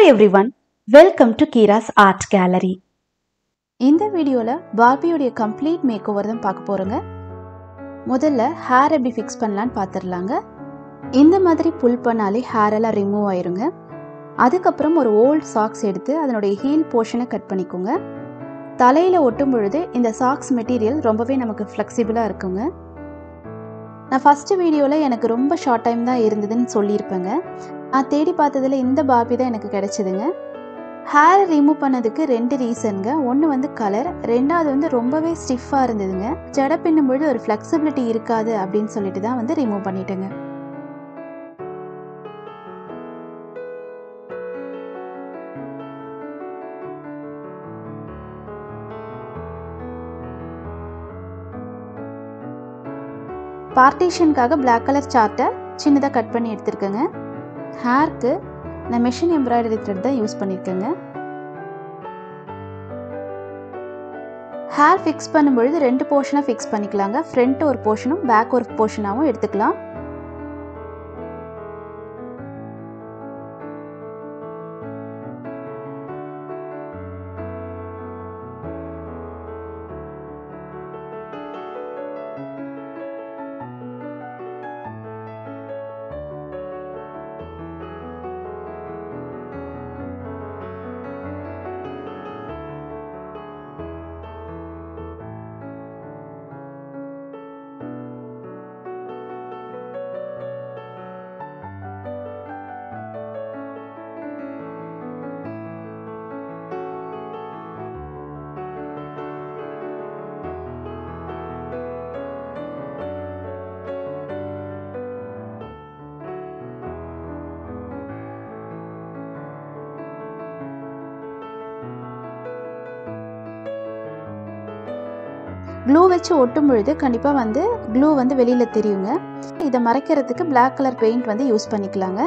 everyone welcome to Keera's art gallery இந்த வீடியோவில் பார்பியோடைய complete make over தான் பார்க்க போகிறோங்க முதல்ல ஹேர் எப்படி ஃபிக்ஸ் பண்ணலான்னு பார்த்துடலாங்க இந்த மாதிரி புல் பண்ணாலே ஹேர் எல்லாம் ரிமூவ் ஆயிருங்க அதுக்கப்புறம் ஒரு ஓல்ட் சாக்ஸ் எடுத்து அதனுடைய ஹீல் போர்ஷனை கட் பண்ணிக்கோங்க தலையில் ஒட்டும் பொழுது இந்த சாக்ஸ் மெட்டீரியல் ரொம்பவே நமக்கு ஃப்ளெக்சிபிளாக இருக்குங்க நான் ஃபஸ்ட்டு வீடியோவில் எனக்கு ரொம்ப ஷார்ட் டைம் தான் இருந்ததுன்னு சொல்லியிருப்பேங்க நான் தேடி பார்த்ததில் இந்த பார்பி தான் எனக்கு கிடைச்சிதுங்க ஹேர் ரிமூவ் பண்ணதுக்கு ரெண்டு ரீசனுங்க ஒன்று வந்து கலர் ரெண்டாவது வந்து ரொம்பவே ஸ்டிஃபாக இருந்ததுங்க ஜட பின்னும்பொழுது ஒரு ஃப்ளெக்சிபிலிட்டி இருக்காது அப்படின்னு சொல்லிட்டு தான் வந்து ரிமூவ் பண்ணிட்டேங்க பார்ட்டிஷனுக்காக பிளாக் கலர் சார்ட்டை சின்னதாக கட் பண்ணி எடுத்துருக்கேங்க ஹேர்க்கு நான் மெஷின் எம்ப்ராய்டரி த்ரெட் தான் யூஸ் பண்ணியிருக்கேங்க ஹேர் ஃபிக்ஸ் பண்ணும்பொழுது ரெண்டு போர்ஷனாக ஃபிக்ஸ் பண்ணிக்கலாங்க ஃப்ரண்ட் ஒரு போர்ஷனும் பேக் ஒரு போர்ஷனாகவும் எடுத்துக்கலாம் க்ளூ வச்சு ஒட்டும் பொழுது கண்டிப்பாக வந்து க்ளூ வந்து வெளியில் தெரியுங்க இதை மறைக்கிறதுக்கு பிளாக் கலர் பெயிண்ட் வந்து யூஸ் பண்ணிக்கலாங்க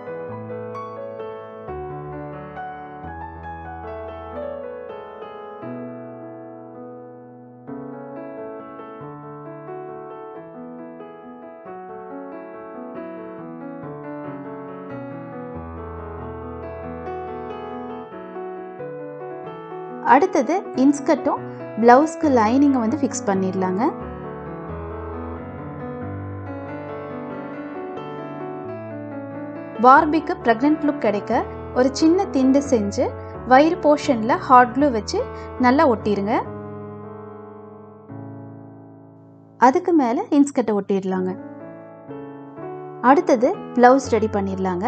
அடுத்தது இன்ஸ்கர்ட்டும் ப்ளவுஸ்க்கு லைனிங்கை வந்து ஃபிக்ஸ் பண்ணிடலாங்க பார்பிக்கு ப்ரெக்னென்ட் லுக் கிடைக்க ஒரு சின்ன திண்டு செஞ்சு வயிறு போர்ஷனில் ஹாட் க்ளூ வச்சு நல்லா ஒட்டிடுங்க அதுக்கு மேலே இன்ஸ்கர்ட்டை ஒட்டிடலாங்க அடுத்தது ப்ளவுஸ் ரெடி பண்ணிடலாங்க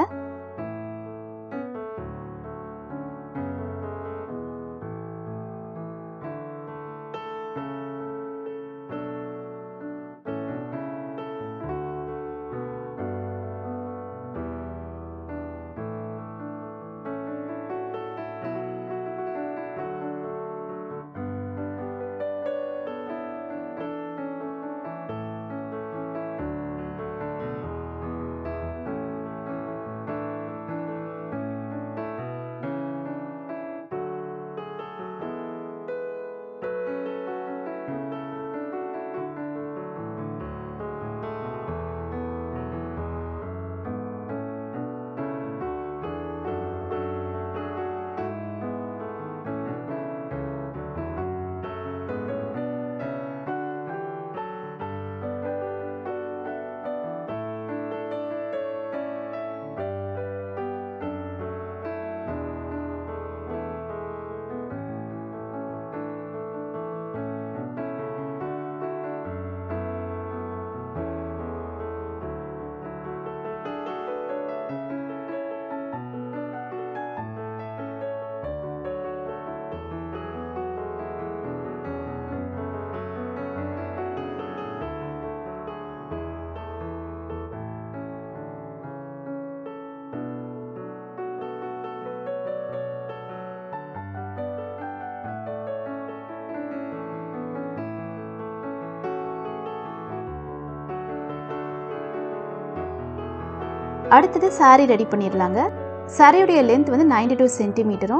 அடுத்தது சாரீ ரெடி பண்ணிடலாங்க சாரியுடைய லென்த் வந்து நைன்டி டூ சென்டிமீட்டரும்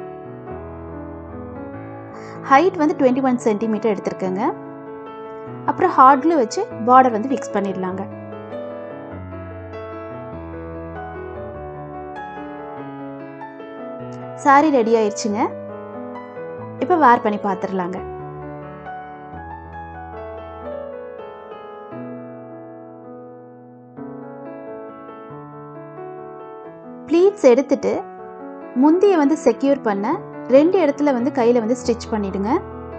ஹைட் வந்து டுவெண்ட்டி ஒன் சென்டிமீட்டர் எடுத்திருக்கேங்க அப்புறம் ஹார்ட்ல வச்சு பார்டர் வந்து ஃபிக்ஸ் பண்ணிடலாங்க சாரி ரெடி ஆயிடுச்சுங்க இப்போ வேர் பண்ணி பார்த்துடலாங்க ப்ளீட்ஸ் எடுத்துட்டு முந்தியை வந்து செக்யூர் பண்ண ரெண்டு இடத்துல வந்து கையில் வந்து ஸ்டிச் பண்ணிடுங்க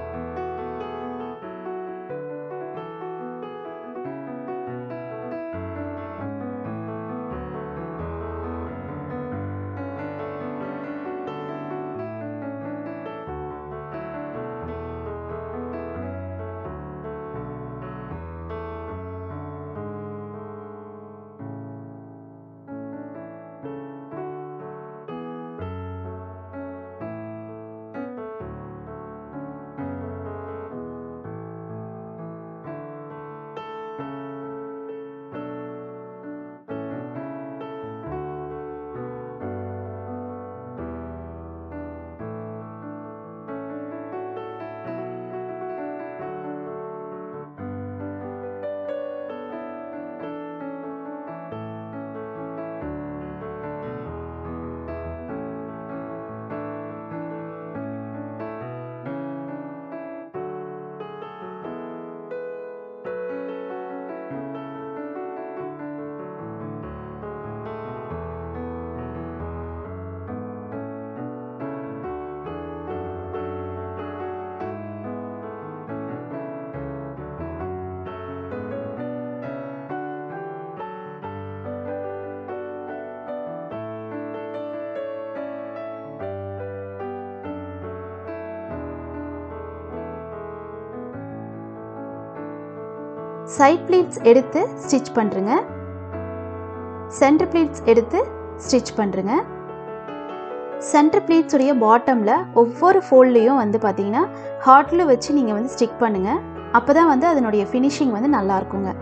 சைட் ப்ளீட்ஸ் எடுத்து ஸ்டிச் பண்ணுறங்க சென்டர் ப்ளீட்ஸ் எடுத்து ஸ்டிச் பண்ணுறங்க சென்டர் ப்ளீட்ஸ் உடைய பாட்டமில் ஒவ்வொரு ஃபோல்ட்லேயும் வந்து பார்த்தீங்கன்னா ஹார்ட்டில் வச்சு நீங்கள் வந்து ஸ்டிக் பண்ணுங்கள் அப்போ தான் வந்து அதனுடைய ஃபினிஷிங் வந்து நல்லா இருக்குங்க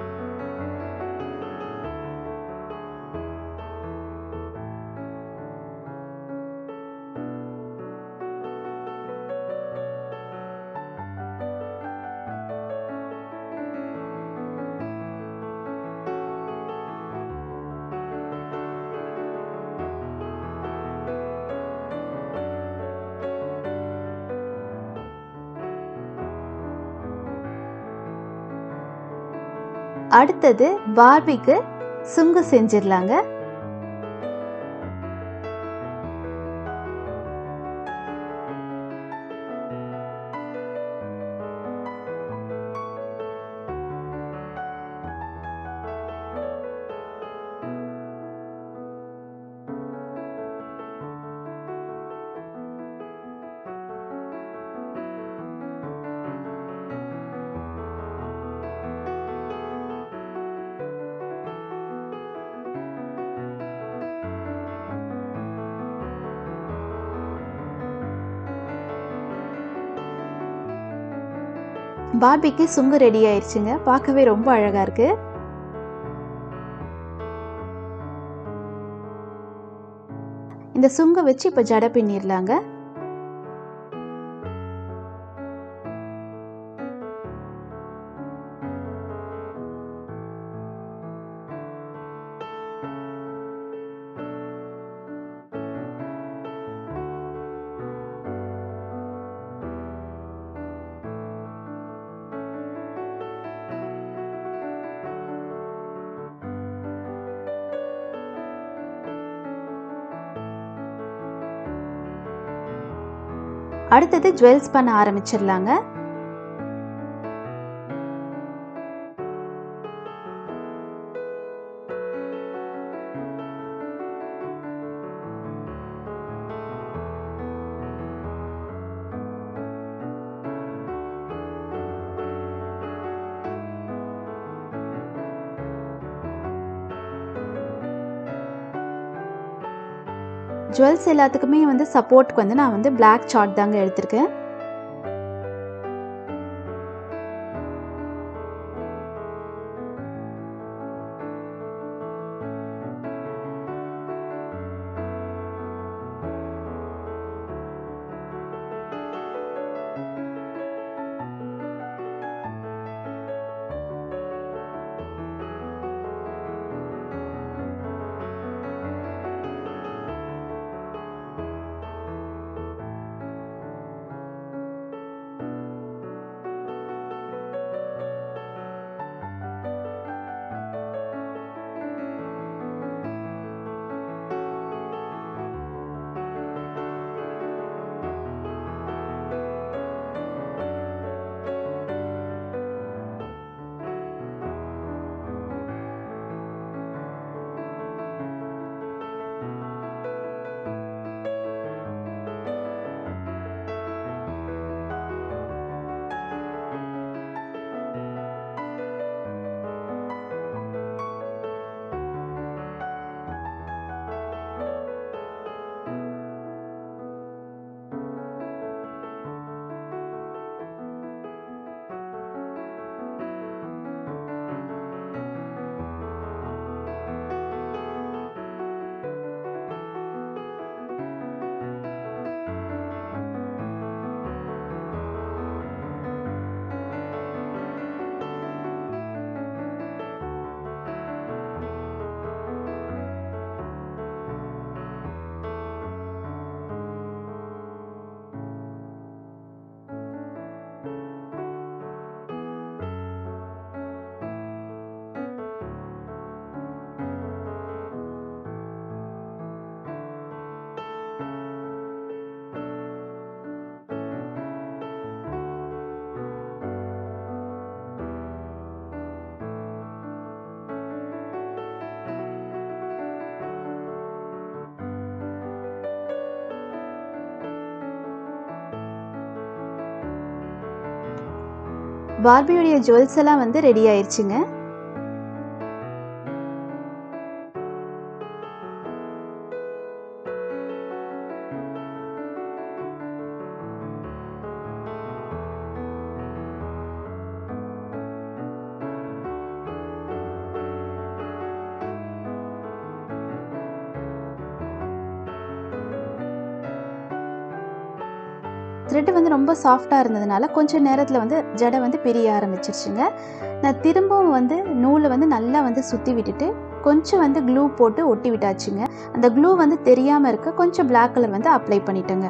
அடுத்தது பார்பிக்கு சுங்கு செஞ்சிடலாங்க பார்பிக்கு சுங்கு ரெடி ஆயிடுச்சுங்க பார்க்கவே ரொம்ப அழகா இருக்கு இந்த சுங்கை வச்சு இப்போ ஜடை பின்னிடலாங்க அடுத்தது ஜுவல்ஸ் பண்ண ஆரம்பிச்சிடலாங்க ஜுவல்ஸ் எல்லாத்துக்குமே வந்து சப்போர்ட்க்கு வந்து நான் வந்து Black சார்ட் தாங்க எடுத்திருக்கேன் பார்பியோடைய ஜுவல்ஸ் எல்லாம் வந்து ரெடி ஆயிடுச்சுங்க த்ரெட்டு வந்து ரொம்ப சாஃப்டாக இருந்ததுனால கொஞ்சம் நேரத்தில் வந்து ஜடை வந்து பிரிய ஆரம்பிச்சிருச்சுங்க நான் திரும்பவும் வந்து நூலை வந்து நல்லா வந்து சுற்றி விட்டுட்டு கொஞ்சம் வந்து க்ளூ போட்டு ஒட்டி விட்டாச்சுங்க அந்த க்ளூ வந்து தெரியாமல் இருக்க கொஞ்சம் பிளாக் கலர் வந்து அப்ளை பண்ணிட்டேங்க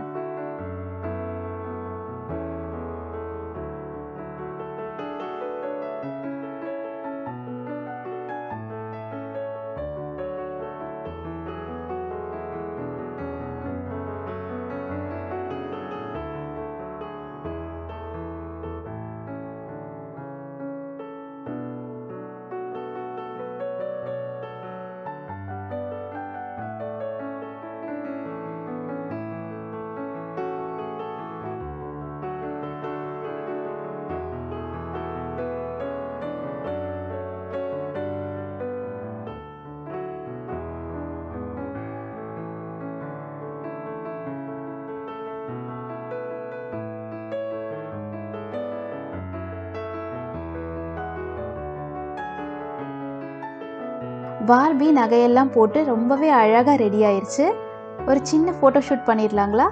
பார்பி நகையெல்லாம் போட்டு ரொம்பவே அழகாக ரெடி ஆயிருச்சு ஒரு சின்ன ஃபோட்டோ ஷூட் பண்ணிடலாங்களா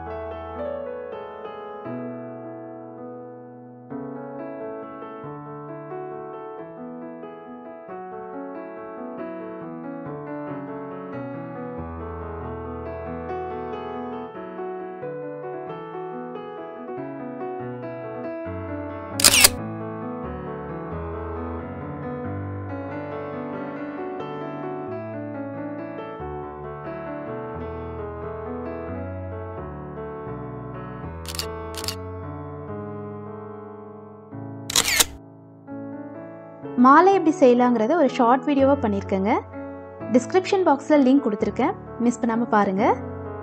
மாலை எப்படி செய்யலாங்கிறத ஒரு ஷார்ட் வீடியோவாக பண்ணியிருக்கேங்க டிஸ்கிரிப்ஷன் பாக்ஸில் லிங்க் கொடுத்துருக்கேன் மிஸ் பண்ணாமல் பாருங்கள்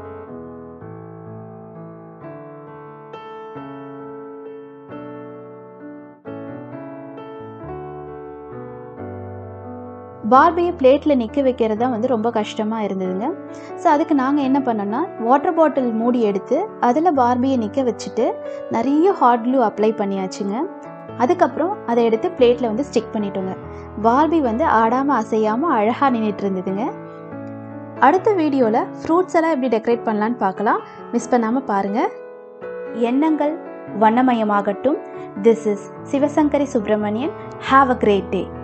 பார்பியை பிளேட்டில் நிற்க வைக்கிறது தான் வந்து ரொம்ப கஷ்டமாக இருந்ததுங்க ஸோ அதுக்கு நாங்கள் என்ன பண்ணோம்னா வாட்டர் பாட்டில் மூடி எடுத்து அதில் பார்பியை நிற்க வச்சுட்டு நிறைய ஹாட் க்ளூ அப்ளை பண்ணியாச்சுங்க அதுக்கப்புறம் அதை எடுத்து பிளேட்டில் வந்து ஸ்டிக் பண்ணிட்டோங்க பார்பி வந்து ஆடாமல் அசையாமல் அழகாக நின்றுட்டு இருந்ததுங்க அடுத்த வீடியோவில் ஃப்ரூட்ஸ் எல்லாம் எப்படி டெக்கரேட் பண்ணலான்னு பார்க்கலாம் மிஸ் பண்ணாமல் பாருங்கள் எண்ணங்கள் வண்ணமயமாகட்டும் this is Sivasankari Subramanian have a great day